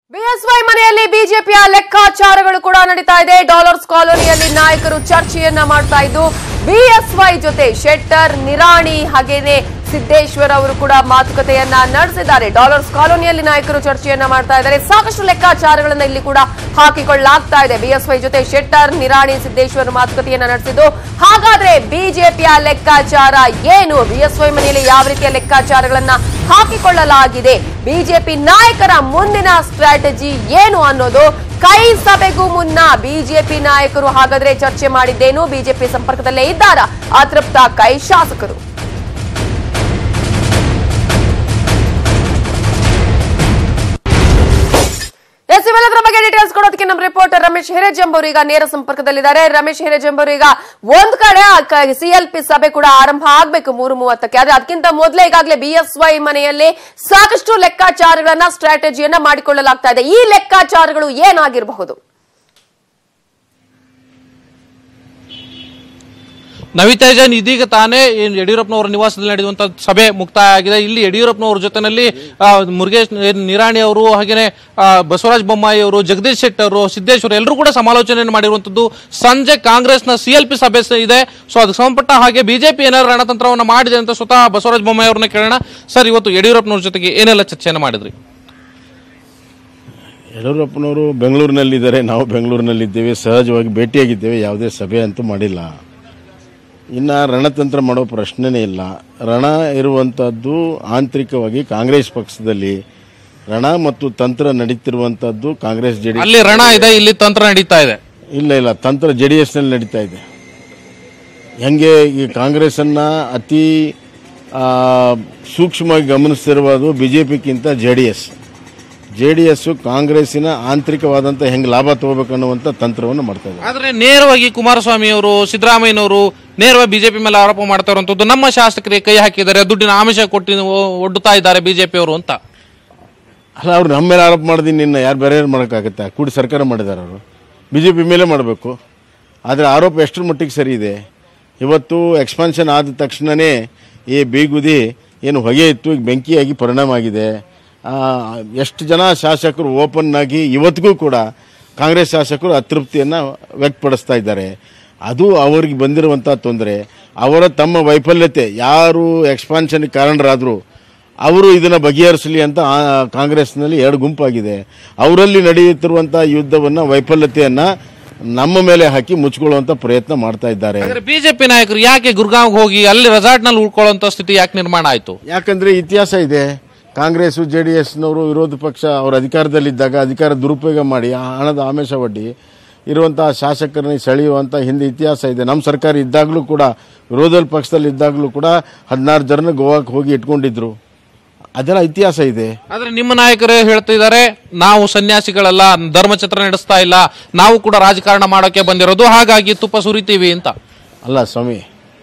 BSY ಮನೆಯಲ್ಲಿ ಬಿಜೆಪಿಯ ಲೆಕ್ಕಾಚಾರಗಳು ಕೂಡ ನಡೀತಾ ಇದೆ ಡಾಲರ್ಸ್ ಕಾಲೋನಿಯಲ್ಲಿ ನಾಯಕರು ಚರ್ಚೆಯನ್ನ ಮಾಡ್ತಾ ಇದ್ದು ಬಿಎಸ್ವೈ ಜೊತೆ ಶೆಟ್ಟರ್ ನಿರಾಣಿ ಹಾಗೇನೆ ಸಿದ್ದೇಶ್ವರ್ ಅವರು ಕೂಡ ಮಾತುಕತೆಯನ್ನ ನಡೆಸಿದ್ದಾರೆ ಡಾಲರ್ಸ್ ಕಾಲೋನಿಯಲ್ಲಿ ನಾಯಕರು ಚರ್ಚೆಯನ್ನ ಮಾಡ್ತಾ ಇದ್ದಾರೆ ಸಾಕಷ್ಟು ಲೆಕ್ಕಾಚಾರಗಳನ್ನ ಇಲ್ಲಿ ಕೂಡ ಹಾಕಿಕೊಳ್ಳಲಾಗ್ತಾ ಇದೆ ಬಿಎಸ್ವೈ ಜೊತೆ ಶೆಟ್ಟರ್ ನಿರಾಣಿ ಸಿದ್ದೇಶ್ವರ್ ಮಾತುಕತೆಯನ್ನ ನಡೆಸಿದ್ದು ಹಾಗಾದ್ರೆ ಬಿಜೆಪಿಯ ಲೆಕ್ಕಾಚಾರ ಏನು ಬಿಎಸ್ವೈ ಮನೆಯಲ್ಲಿ ಯಾವ ರೀತಿಯ ಲೆಕ್ಕಾಚಾರಗಳನ್ನ ಹಾಕಿಕೊಳ್ಳಲಾಗಿದೆ ಬಿಜೆಪಿ ನಾಯಕರ ಮುಂದಿನ ಸ್ಟ್ರಾಟಜಿ ಏನು ಅನ್ನೋದು ಕೈ ಸಭೆಗೂ ಮುನ್ನ ಬಿಜೆಪಿ ನಾಯಕರು ಹಾಗಾದ್ರೆ ಚರ್ಚೆ ಮಾಡಿದ್ದೇನು ಬಿಜೆಪಿ ಸಂಪರ್ಕದಲ್ಲೇ ಇದ್ದಾರಾ ಅತೃಪ್ತ ಕೈ ಶಾಸಕರು ಎಸ್ ಇವೆಲ್ಲದರ ಬಗ್ಗೆ ಡೀಟೇಲ್ಸ್ ಕೊಡೋದಕ್ಕೆ ನಮ್ಮ ರಿಪೋರ್ಟರ್ ರಮೇಶ್ ಹಿರೇಜಂಬೂರು ಈಗ ನೇರ ಸಂಪರ್ಕದಲ್ಲಿದ್ದಾರೆ ರಮೇಶ್ ಹಿರೇಜಂಬೂರು ಈಗ ಒಂದ್ ಕಡೆ ಸಿಎಲ್ಪಿ ಸಭೆ ಕೂಡ ಆರಂಭ ಆಗ್ಬೇಕು ಮೂರು ಮೂವತ್ತಕ್ಕೆ ಆದ್ರೆ ಅದಕ್ಕಿಂತ ಮೊದಲೇ ಈಗಾಗಲೇ ಬಿಎಸ್ವೈ ಮನೆಯಲ್ಲಿ ಸಾಕಷ್ಟು ಲೆಕ್ಕಾಚಾರಗಳನ್ನ ಸ್ಟ್ರಾಟಜಿಯನ್ನ ಮಾಡಿಕೊಳ್ಳಲಾಗ್ತಾ ಇದೆ ಈ ಲೆಕ್ಕಾಚಾರಗಳು ಏನಾಗಿರಬಹುದು ನವಿತೇಜನ್ ಇದೀಗ ತಾನೇ ಏನ್ ಯಡಿಯೂರಪ್ಪನವರ ನಿವಾಸದಲ್ಲಿ ನಡೆಯುವಂತ ಸಭೆ ಮುಕ್ತಾಯ ಆಗಿದೆ ಇಲ್ಲಿ ಯಡಿಯೂರಪ್ಪನವರ ಜೊತೆನಲ್ಲಿ ಆ, ಮುರುಗೇಶ್ ನಿರಾಣಿ ಅವರು ಹಾಗೇನೆ ಆ, ಬಸವರಾಜ ಬೊಮ್ಮಾಯಿ ಅವರು ಜಗದೀಶ್ ಶೆಟ್ಟರ್ ಅವರು ಸಿದ್ದೇಶ್ವರ ಎಲ್ಲರೂ ಕೂಡ ಸಮಾಲೋಚನೆ ಮಾಡಿರುವಂತದ್ದು ಸಂಜೆ ಕಾಂಗ್ರೆಸ್ನ ಸಿಎಲ್ಪಿ ಸಭೆ ಸ- ಇದೆ ಸೊ ಅದಕ್ಕೆ ಸಂಬಂಧಪಟ್ಟ ಹಾಗೆ ಬಿಜೆಪಿ ಏನಾದ್ರು ರಣತಂತ್ರವನ್ನ ಮಾಡಿದೆ ಅಂತ ಸ್ವತಃ ಬಸವರಾಜ ಬೊಮ್ಮಾಯಿ ಅವ್ರನ್ನ ಕೇಳೋಣ ಸರ್ ಇವತ್ತು ಯಡಿಯೂರಪ್ಪನವ್ರ ಜೊತೆಗೆ ಏನೆಲ್ಲ ಚರ್ಚೆಯನ್ನು ಮಾಡಿದ್ರಿ ಯಡಿಯೂರಪ್ಪನವರು ಬೆಂಗಳೂರಿನಲ್ಲಿದ್ದಾರೆ ನಾವು ಬೆಂಗಳೂರಿನಲ್ಲಿದ್ದೇವೆ ಸಹಜವಾಗಿ ಭೇಟಿಯಾಗಿದ್ದೇವೆ ಯಾವುದೇ ಸಭೆ ಅಂತೂ ಮಾಡಿಲ್ಲ ಇನ್ನು ರಣತಂತ್ರ ಮಾಡೋ ಪ್ರಶ್ನೆನೇ ಇಲ್ಲ ರಣ ಇರುವಂಥದ್ದು ಆಂತರಿಕವಾಗಿ ಕಾಂಗ್ರೆಸ್ ಪಕ್ಷದಲ್ಲಿ ರಣ ಮತ್ತು ತಂತ್ರ ನಡೀತಿರುವಂಥದ್ದು ಕಾಂಗ್ರೆಸ್ ಜೆ ಡಿ ಅಲ್ಲಿ ರಣ ಇದೆ ಇಲ್ಲಿ ತಂತ್ರ ನಡೀತಾ ಇದೆ ಇಲ್ಲ ಇಲ್ಲ ತಂತ್ರ ಜೆ ಡಿ ಎಸ್ನಲ್ಲಿ ನಡೀತಾ ಇದೆ ಹೆಂಗೆ ಈ ಕಾಂಗ್ರೆಸ್ಸನ್ನು ಅತಿ ಆ, ಸೂಕ್ಷ್ಮವಾಗಿ ಗಮನಿಸ್ತಿರುವುದು ಬಿ ಜೆ ಪಿಗಿಂತ J D S J D S ಕಾಂಗ್ರೆಸ್ಸಿನ ಆಂತರಿಕವಾದಂಥ ಹೆಂಗೆ ಲಾಭ ತಗೋಬೇಕನ್ನುವಂಥ ತಂತ್ರವನ್ನು ಮಾಡ್ತಾ ಇದೆ ಆದ್ರೆ ನೇರವಾಗಿ ಕುಮಾರಸ್ವಾಮಿ ಅವರು ಸಿದ್ದರಾಮಯ್ಯನವರು ನೇರವಾಗಿ ಬಿಜೆಪಿ ಮೇಲೆ ಆರೋಪ ಮಾಡ್ತಾ ಇರುವಂತದ್ದು ನಮ್ಮ ಶಾಸಕರಿಗೆ ಕೈ ಹಾಕಿದ್ದಾರೆ ದುಡ್ಡಿನ ಆಮಿಷ ಕೊಟ್ಟು ಒಡ್ಡುತ್ತಾ ಇದ್ದಾರೆ ಬಿಜೆಪಿ ಅವರು ಅಂತ ಅಲ್ಲ ಅವ್ರು ನಮ್ಮ ಮೇಲೆ ಆರೋಪ ಮಾಡಿದೀನಿ ನಿನ್ನ ಯಾರು ಬೇರೆ ಯಾರು ಮಾಡೋಕ್ಕಾಗತ್ತೆ ಕೂಡಿ ಸರ್ಕಾರ ಮಾಡಿದ್ದಾರೆ ಅವರು ಬಿ ಜೆ ಪಿ ಮೇಲೆ ಮಾಡಬೇಕು ಆದರೆ ಆರೋಪ ಎಷ್ಟರ ಮಟ್ಟಿಗೆ ಸರಿ ಇದೆ ಇವತ್ತು ಎಕ್ಸ್ಪಾನ್ಷನ್ ಆದ ತಕ್ಷಣವೇ ಈ ಬೀಗುದಿ ಏನು ಹೊಗೆ ಇತ್ತು ಈಗ ಬೆಂಕಿಯಾಗಿ ಪರಿಣಾಮ ಆಗಿದೆ ಆ, ಎಷ್ಟು ಜನ ಶಾಸಕರು ಓಪನ್ ಆಗಿ ಇವತ್ತಿಗೂ ಕೂಡ ಕಾಂಗ್ರೆಸ್ ಶಾಸಕರು ಅತೃಪ್ತಿಯನ್ನು ವ್ಯಕ್ತಪಡಿಸ್ತಾ ಇದ್ದಾರೆ ಅದು ಅವರಿಗೆ ಬಂದಿರುವಂಥ ತೊಂದರೆ ಅವರ ತಮ್ಮ ವೈಫಲ್ಯತೆ ಯಾರು ಎಕ್ಸ್ಪಾನ್ಷನ್ಗೆ ಕಾರಣರಾದರು ಅವರು ಇದನ್ನು ಬಗೆಹರಿಸಲಿ ಅಂತ ಆ, ಕಾಂಗ್ರೆಸ್ನಲ್ಲಿ ಎರಡು ಗುಂಪಾಗಿದೆ ಅವರಲ್ಲಿ ನಡೆಯುತ್ತಿರುವಂಥ ಯುದ್ಧವನ್ನು ವೈಫಲ್ಯತೆಯನ್ನು ನಮ್ಮ ಮೇಲೆ ಹಾಕಿ ಮುಚ್ಕೊಳ್ಳುವಂಥ ಪ್ರಯತ್ನ ಮಾಡ್ತಾ ಇದ್ದಾರೆ ಆದ್ರೆ ಬಿಜೆಪಿ ನಾಯಕರು ಯಾಕೆ ಗುರ್ಗಾಂವ್ ಹೋಗಿ ಅಲ್ಲಿ ರೆಸಾರ್ಟ್ ನಲ್ಲಿ ಉಳ್ಕೊಳ್ಳುವಂತ ಸ್ಥಿತಿ ಯಾಕೆ ನಿರ್ಮಾಣ ಆಯ್ತು ಯಾಕಂದ್ರೆ ಇತಿಹಾಸ ಇದೆ ಕಾಂಗ್ರೆಸ್ ಜೆ ಡಿ ಎಸ್ನವರು ವಿರೋಧ ಪಕ್ಷ ಅವರ ಅಧಿಕಾರದಲ್ಲಿದ್ದಾಗ ಅಧಿಕಾರ ದುರುಪಯೋಗ ಮಾಡಿ ಆ ಹಣದ ಆಮಿಷ ಒಡ್ಡಿ ಇರುವಂಥ ಶಾಸಕರನ್ನ ಸೆಳೆಯುವಂಥ ಹಿಂದೆ ಇತಿಹಾಸ ಇದೆ ನಮ್ಮ ಸರ್ಕಾರ ಇದ್ದಾಗಲೂ ಕೂಡ ವಿರೋಧ ಪಕ್ಷದಲ್ಲಿ ಇದ್ದಾಗಲೂ ಕೂಡ ಹದಿನಾರು ಜನ ಗೋವಾಕ್ಕೆ ಹೋಗಿ ಇಟ್ಕೊಂಡಿದ್ರು ಅದೆಲ್ಲ ಇತಿಹಾಸ ಇದೆ ಆದ್ರೆ ನಿಮ್ಮ ನಾಯಕರೇ ಹೇಳ್ತಿದ್ದಾರೆ ನಾವು ಸನ್ಯಾಸಿಗಳಲ್ಲ ಧರ್ಮಛತ್ರ ನಡೆಸ್ತಾ ಇಲ್ಲ ನಾವು ಕೂಡ ರಾಜಕಾರಣ ಮಾಡೋಕೆ ಬಂದಿರೋದು ಹಾಗಾಗಿ ತುಪ್ಪ ಸುರಿತೀವಿ ಅಂತ ಅಲ್ಲ ಸ್ವಾಮಿ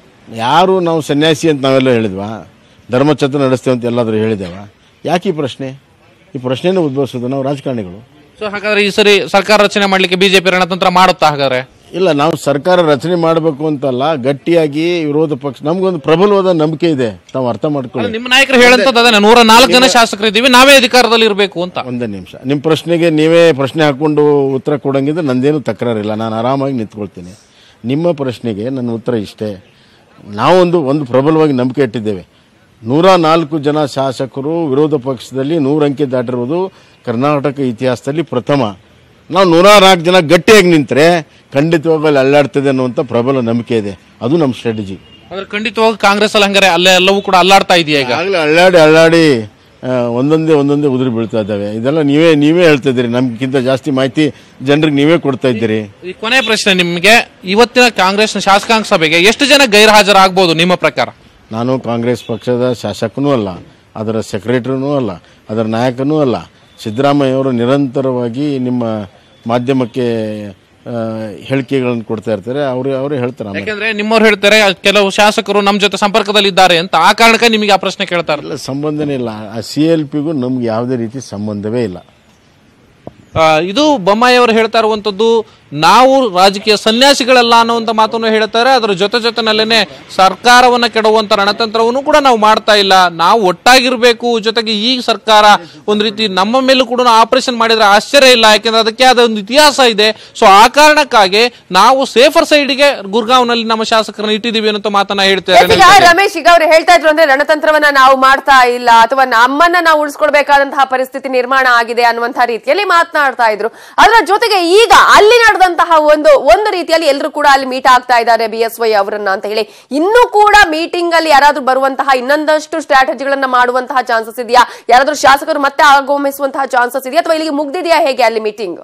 ಯಾರು ನಾವು ಸನ್ಯಾಸಿ ಅಂತ ನಾವೆಲ್ಲ ಹೇಳಿದ್ವಾ ಧರ್ಮಛತ್ರ ನಡೆಸ್ತೇವೆ ಅಂತ ಎಲ್ಲಾದರೂ ಹೇಳಿದ್ದೇವ ಯಾಕೆ ಈ ಪ್ರಶ್ನೆ ಈ ಪ್ರಶ್ನೆನೇ ಉದ್ಭವಿಸೋದು ನಾವು ರಾಜಕಾರಣಿಗಳು ಸೊ ಹಾಗಾದ್ರೆ ಈ ಸರಿ ಸರ್ಕಾರ ರಚನೆ ಮಾಡ್ಲಿಕ್ಕೆ ಬಿಜೆಪಿ ರಣತಂತ್ರ ಮಾಡುತ್ತಾ ಹಾಗಾದ್ರೆ ಇಲ್ಲ ನಾವು ಸರ್ಕಾರ ರಚನೆ ಮಾಡಬೇಕು ಅಂತಲ್ಲ ಗಟ್ಟಿಯಾಗಿ ವಿರೋಧ ಪಕ್ಷ ನಮಗೊಂದು ಪ್ರಬಲವಾದ ನಂಬಿಕೆ ಇದೆ ತಾವು ಅರ್ಥ ಮಾಡ್ಕೊಳ್ಳಿ ನಿಮ್ಮ ನಾಯಕರು ಹೇಳಂತದ್ದು ಅದನ್ನ ನೂರ ನಾಲ್ಕು ಜನ ಶಾಸಕರು ಇದ್ದೀವಿ ನಾವೇ ಅಧಿಕಾರದಲ್ಲಿ ಇರಬೇಕು ಅಂತ ಒಂದೇ ನಿಮಿಷ ನಿಮ್ಮ ಪ್ರಶ್ನೆಗೆ ನೀವೇ ಪ್ರಶ್ನೆ ಹಾಕೊಂಡು ಉತ್ತರ ಕೊಡಂಗಿದ್ರೆ ನಂದೇನು ತಕರಾರಿಲ್ಲ ನಾನು ಆರಾಮಾಗಿ ನಿಂತ್ಕೊಳ್ತೀನಿ ನಿಮ್ಮ ಪ್ರಶ್ನೆಗೆ ನನ್ನ ಉತ್ತರ ಇಷ್ಟೇ ನಾವೊಂದು ಒಂದು ಪ್ರಬಲವಾಗಿ ನಂಬಿಕೆ ಇಟ್ಟಿದ್ದೇವೆ ನೂರ ನಾಲ್ಕು ಜನ ಶಾಸಕರು ವಿರೋಧ ಪಕ್ಷದಲ್ಲಿ ನೂರು ಅಂಕೆ ದಾಟಿರುವುದು ಕರ್ನಾಟಕ ಇತಿಹಾಸದಲ್ಲಿ ಪ್ರಥಮ ನಾವು ನೂರ ನಾಲ್ಕು ಜನ ಗಟ್ಟಿಯಾಗಿ ನಿಂತರೆ ಖಂಡಿತವಾಗ್ಲೂ ಅಲ್ಲಿ ಅಲ್ಲಾಡ್ತದೆ ಅನ್ನುವಂಥ ಪ್ರಬಲ ನಂಬಿಕೆ ಇದೆ ಅದು ನಮ್ಮ ಸ್ಟ್ರಾಟಜಿ ಆದ್ರೆ ಖಂಡಿತವಾಗಿ ಕಾಂಗ್ರೆಸ್ ಅಲ್ಲಿ ಹಂಗಾರೆ ಅಲ್ಲೇ ಎಲ್ಲವೂ ಕೂಡ ಅಲ್ಲಾಡ್ತಾ ಇದೆಯಾ ಈಗ ಆಗಲೇ ಅಳ್ಳಾಡಿ ಅಳ್ಳಾಡಿ ಆ, ಒಂದೊಂದೇ ಒಂದೊಂದೇ ಉದುರಿ ಬೀಳ್ತಾ ಇದ್ದಾವೆ ಇದೆಲ್ಲ ನೀವೇ ನೀವೇ ಹೇಳ್ತಾ ಇದ್ದೀರಿ ನಮ್ಗಿಂತ ಜಾಸ್ತಿ ಮಾಹಿತಿ ಜನರಿಗೆ ನೀವೇ ಕೊಡ್ತಾ ಇದ್ದೀರಿ ಈ ಕೊನೆ ಪ್ರಶ್ನೆ ನಿಮಗೆ ಇವತ್ತಿನ ಕಾಂಗ್ರೆಸ್ನ ಶಾಸಕಾಂಗ ಸಭೆಗೆ ಎಷ್ಟು ಜನ ಗೈರು ಹಾಜರಾಗಬಹುದು ನಿಮ್ಮ ಪ್ರಕಾರ ನಾನು ಕಾಂಗ್ರೆಸ್ ಪಕ್ಷದ ಶಾಸಕನೂ ಅಲ್ಲ ಅದರ ಸೆಕ್ರೆಟರಿನೂ ಅಲ್ಲ ಅದರ ನಾಯಕನೂ ಅಲ್ಲ ಸಿದ್ದರಾಮಯ್ಯವರು ನಿರಂತರವಾಗಿ ನಿಮ್ಮ ಮಾಧ್ಯಮಕ್ಕೆ ಆ, ಹೇಳಿಕೆಗಳನ್ನು ಕೊಡ್ತಾ ಇರ್ತಾರೆ ಅವರು ಅವರೇ ಹೇಳ್ತಾರೆ ಆಮೇಲೆ. ಯಾಕಂದ್ರೆ ನಿಮ್ಮವ್ರು ಹೇಳ್ತಾರೆ ಕೆಲವು ಶಾಸಕರು ನಮ್ಮ ಜೊತೆ ಸಂಪರ್ಕದಲ್ಲಿ ಇದ್ದಾರೆ ಅಂತ ಆ ಕಾರಣಕ್ಕೆ ನಿಮಗೆ ಆ ಪ್ರಶ್ನೆ ಕೇಳ್ತಾರೆ ಇಲ್ಲ ಸಂಬಂಧನೇ ಇಲ್ಲ ಆ ಸಿ ಎಲ್ ಪಿಗೂ ನಮ್ಗೆ ಯಾವುದೇ ರೀತಿ ಸಂಬಂಧವೇ ಇಲ್ಲ ಆ, ಇದು ಬೊಮ್ಮಾಯಿ ಅವರು ಹೇಳ್ತಾ ಇರುವಂತದ್ದು ನಾವು ರಾಜಕೀಯ ಸನ್ಯಾಸಿಗಳಲ್ಲ ಅನ್ನುವಂತ ಮಾತನ್ನು ಹೇಳ್ತಾರೆ ಅದರ ಜೊತೆ ಜೊತೆನಲ್ಲೇನೆ ಸರ್ಕಾರವನ್ನ ಕೆಡುವಂತ ರಣತಂತ್ರವನ್ನು ಕೂಡ ನಾವು ಮಾಡ್ತಾ ಇಲ್ಲ ನಾವು ಒಟ್ಟಾಗಿರ್ಬೇಕು ಜೊತೆಗೆ ಈ ಸರ್ಕಾರ ಒಂದ್ ರೀತಿ ನಮ್ಮ ಮೇಲೂ ಕೂಡ ಆಪರೇಷನ್ ಮಾಡಿದ್ರೆ ಆಶ್ಚರ್ಯ ಇಲ್ಲ ಯಾಕೆಂದ್ರೆ ಅದಕ್ಕೆ ಆದ ಒಂದು ಇತಿಹಾಸ ಇದೆ ಸೊ ಆ ಕಾರಣಕ್ಕಾಗಿ ನಾವು ಸೇಫರ್ ಸೈಡ್ಗೆ ಗುರ್ಗಾಂವ್ನಲ್ಲಿ ನಮ್ಮ ಶಾಸಕರನ್ನ ಇಟ್ಟಿದ್ದೀವಿ ಅನ್ನೋ ಮಾತನ್ನ ಹೇಳ್ತಾರೆ ಈಗ ರಮೇಶ್ ಈಗ ಅವ್ರು ಹೇಳ್ತಾ ಇದ್ರು ಅಂದ್ರೆ ರಣತಂತ್ರವನ್ನ ನಾವು ಮಾಡ್ತಾ ಇಲ್ಲ ಅಥವಾ ನಮ್ಮನ್ನ ನಾವು ಉಳಿಸ್ಕೊಳ್ಬೇಕಾದಂತಹ ಪರಿಸ್ಥಿತಿ ನಿರ್ಮಾಣ ಆಗಿದೆ ಅನ್ನುವಂತಹ ರೀತಿಯಲ್ಲಿ ಮಾತನಾಡ್ತಾ ಇದ್ರು ಅದರ ಜೊತೆಗೆ ಈಗ ಅಲ್ಲಿ ನಡೆದಂತಹ ಒಂದು ಒಂದು ರೀತಿಯಲ್ಲಿ ಎಲ್ಲರೂ ಕೂಡ ಅಲ್ಲಿ ಮೀಟ್ ಆಗ್ತಾ ಇದ್ದಾರೆ ಬಿ ಎಸ್ ವೈ ಅವರನ್ನ ಅಂತ ಹೇಳಿ ಇನ್ನೂ ಕೂಡ ಮೀಟಿಂಗ್ ಅಲ್ಲಿ ಯಾರಾದ್ರೂ ಬರುವಂತಹ ಇನ್ನೊಂದಷ್ಟು ಸ್ಟ್ರಾಟಜಿಗಳನ್ನ ಮಾಡುವಂತಹ ಚಾನ್ಸಸ್ ಇದೆಯಾ ಯಾರಾದ್ರೂ ಶಾಸಕರು ಮತ್ತೆ ಆಗಮಿಸುವಂತಹ ಚಾನ್ಸಸ್ ಇದೆಯಾ ಅಥವಾ ಇಲ್ಲಿಗೆ ಮುಗ್ದಿದೆಯಾ ಹೇಗೆ ಅಲ್ಲಿ ಮೀಟಿಂಗ್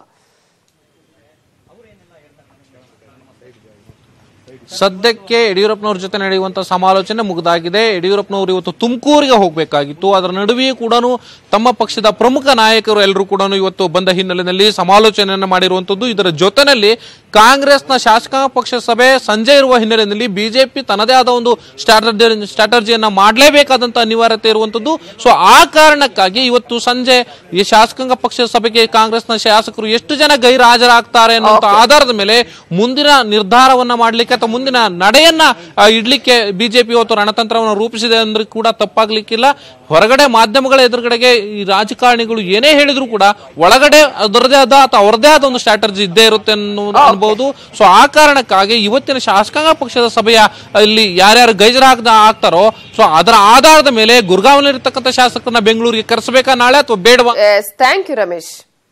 ಸದ್ಯಕ್ಕೆ ಯಡಿಯೂರಪ್ಪನವ್ರ ಜೊತೆ ನಡೆಯುವಂತ ಸಮಾಲೋಚನೆ ಮುಗಿದಾಗಿದೆ ಯಡಿಯೂರಪ್ಪನವರು ಇವತ್ತು ತುಮಕೂರಿಗೆ ಹೋಗಬೇಕಾಗಿತ್ತು ಅದರ ನಡುವೆಯೂ ಕೂಡ ತಮ್ಮ ಪಕ್ಷದ ಪ್ರಮುಖ ನಾಯಕರು ಎಲ್ಲರೂ ಕೂಡ ಇವತ್ತು ಬಂದ ಹಿನ್ನೆಲೆಯಲ್ಲಿ ಸಮಾಲೋಚನೆಯನ್ನು ಮಾಡಿರುವಂತದ್ದು ಇದರ ಜೊತೆನಲ್ಲಿ ಕಾಂಗ್ರೆಸ್ನ ಶಾಸಕಾಂಗ ಪಕ್ಷ ಸಭೆ ಸಂಜೆ ಇರುವ ಹಿನ್ನೆಲೆಯಲ್ಲಿ ಬಿಜೆಪಿ ತನ್ನದೇ ಆದ ಒಂದು ಸ್ಟ್ರಾಟಜಿ ಸ್ಟ್ರಾಟಜಿಯನ್ನ ಮಾಡಲೇಬೇಕಾದಂತ ಅನಿವಾರ್ಯತೆ ಇರುವಂತದ್ದು ಸೊ ಆ ಕಾರಣಕ್ಕಾಗಿ ಇವತ್ತು ಸಂಜೆ ಈ ಶಾಸಕಾಂಗ ಪಕ್ಷದ ಸಭೆಗೆ ಕಾಂಗ್ರೆಸ್ನ ಶಾಸಕರು ಎಷ್ಟು ಜನ ಗೈರಾಜರಾಗ್ತಾರೆ ಅನ್ನುವಂತ ಆಧಾರದ ಮೇಲೆ ಮುಂದಿನ ನಿರ್ಧಾರವನ್ನ ಮಾಡ್ಲಿಕ್ಕೆ ಅಥವಾ ಮುಂದಿನ ನಡೆಯನ್ನ ಆ, ಇಡ್ಲಿಕ್ಕೆ ಬಿಜೆಪಿ ಇವತ್ತು ರಣತಂತ್ರವನ್ನು ರೂಪಿಸಿದೆ ಅಂದ್ರೆ ಕೂಡ ತಪ್ಪಾಗ್ಲಿಕ್ಕಿಲ್ಲ ಹೊರಗಡೆ ಮಾಧ್ಯಮಗಳ ಎದುರುಗಡೆಗೆ ಈ ರಾಜಕಾರಣಿಗಳು ಏನೇ ಹೇಳಿದ್ರು ಕೂಡ ಒಳಗಡೆ ಅದರದೇ ಆದ ಅಥವಾ ಅವ್ರದೇ ಆದ ಒಂದು ಸ್ಟ್ರಾಟಜಿ ಇದ್ದೇ ಇರುತ್ತೆ ಅನ್ನೋದು ಅನ್ಬಹುದು ಸೊ ಆ ಕಾರಣಕ್ಕಾಗಿ ಇವತ್ತಿನ ಶಾಸಕಾಂಗ ಪಕ್ಷದ ಸಭೆಯ ಇಲ್ಲಿ ಯಾರ್ಯಾರು ಗೈಜರಾಗ್ದ ಆಗ್ತಾರೋ ಸೊ ಅದರ ಆಧಾರದ ಮೇಲೆ ಗುರ್ಗಾಂವ್ನಲ್ಲಿರ್ತಕ್ಕಂಥ ಶಾಸಕರನ್ನ ಬೆಂಗಳೂರಿಗೆ ಕರೆಸಬೇಕಾ ನಾಳೆ ಅಥವಾ ಬೇಡವಾ yes thank you Ramesh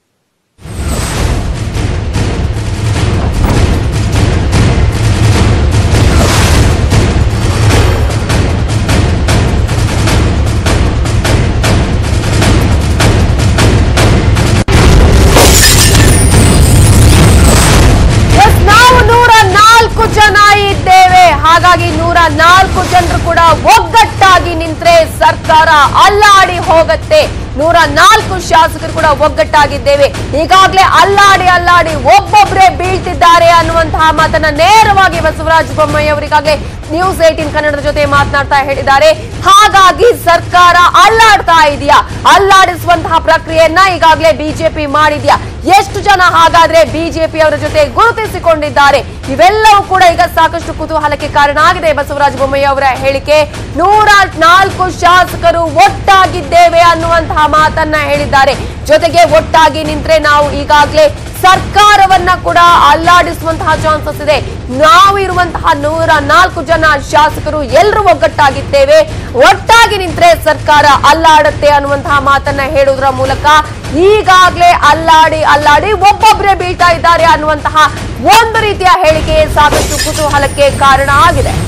yes, ನಾವು ನೂರ ನಾಲ್ಕು ಜನ ಇದ್ದೇವೆ ಹಾಗಾಗಿ ನೂರ ನಾಲ್ಕು ಜನರು ಕೂಡ ಒಗ್ಗಟ್ಟಾಗಿ ನಿಂತ್ರೆ ಸರ್ಕಾರ ಅಲ್ಲಾಡಿ ಹೋಗತ್ತೆ ನೂರ ನಾಲ್ಕು ಶಾಸಕರು ಕೂಡ ಒಗ್ಗಟ್ಟಾಗಿದ್ದೇವೆ ಈಗಾಗಲೇ ಅಲ್ಲಾಡಿ ಅಲ್ಲಾಡಿ ಒಬ್ಬೊಬ್ರೆ ಬೀಳ್ತಿದ್ದಾರೆ ಅನ್ನುವಂತಹ ಮಾತನ್ನ ನೇರವಾಗಿ ಬಸವರಾಜ ಬೊಮ್ಮಾಯಿ ಅವರಿಗಾಗಲೇ ನ್ಯೂಸ್ ಏಟೀನ್ ಕನ್ನಡದ ಜೊತೆ ಮಾತನಾಡ್ತಾ ಹೇಳಿದ್ದಾರೆ ಹಾಗಾಗಿ ಸರ್ಕಾರ ಅಲ್ಲಾಡ್ತಾ ಇದೆಯಾ ಅಲ್ಲಾಡಿಸುವಂತಹ ಪ್ರಕ್ರಿಯೆಯನ್ನ ಈಗಾಗಲೇ ಬಿಜೆಪಿ ಮಾಡಿದ್ಯಾ ಎಷ್ಟು ಜನ ಹಾಗಾದ್ರೆ ಬಿಜೆಪಿ ಅವರ ಜೊತೆ ಗುರುತಿಸಿಕೊಂಡಿದ್ದಾರೆ ಇವೆಲ್ಲವೂ ಕೂಡ ಈಗ ಸಾಕಷ್ಟು ಕುತೂಹಲಕ್ಕೆ ಕಾರಣ ಆಗಿದೆ ಬಸವರಾಜ ಬೊಮ್ಮಾಯಿ ಅವರ ಹೇಳಿಕೆ ನೂರ ನಾಲ್ಕು ಶಾಸಕರು ಒಟ್ಟಾಗಿದ್ದೇವೆ ಅನ್ನುವಂತಹ ಮಾತನ್ನ ಹೇಳಿದ್ದಾರೆ ಜೊತೆಗೆ ಒಟ್ಟಾಗಿ ನಿಂತ್ರೆ ನಾವು ಈಗಾಗಲೇ ಸರ್ಕಾರವನ್ನ ಕೂಡ ಅಲ್ಲಾಡಿಸುವಂತಹ ಚಾನ್ಸಸ್ ಇದೆ ನಾವು ಇರುವಂತಹ ನೂರ ನಾಲ್ಕು ಜನ ಶಾಸಕರು ಎಲ್ಲರೂ ಒಗ್ಗಟ್ಟಾಗಿದ್ದೇವೆ ಒಟ್ಟಾಗಿ ನಿಂತ್ರೆ ಸರ್ಕಾರ ಅಲ್ಲಾಡುತ್ತೆ ಅನ್ನುವಂತಹ ಮಾತನ್ನ ಹೇಳುವುದರ ಮೂಲಕ ಈಗಾಗಲೇ ಅಲ್ಲಾಡಿ ಅಲ್ಲಾಡಿ ಒಬ್ಬೊಬ್ಬರೇ ಬೀಳ್ತಾ ಇದ್ದಾರೆ ಅನ್ನುವಂತಹ ಒಂದು ರೀತಿಯ ಹೇಳಿಕೆ ಸಾಕಷ್ಟು ಕುತೂಹಲಕ್ಕೆ ಕಾರಣ ಆಗಿದೆ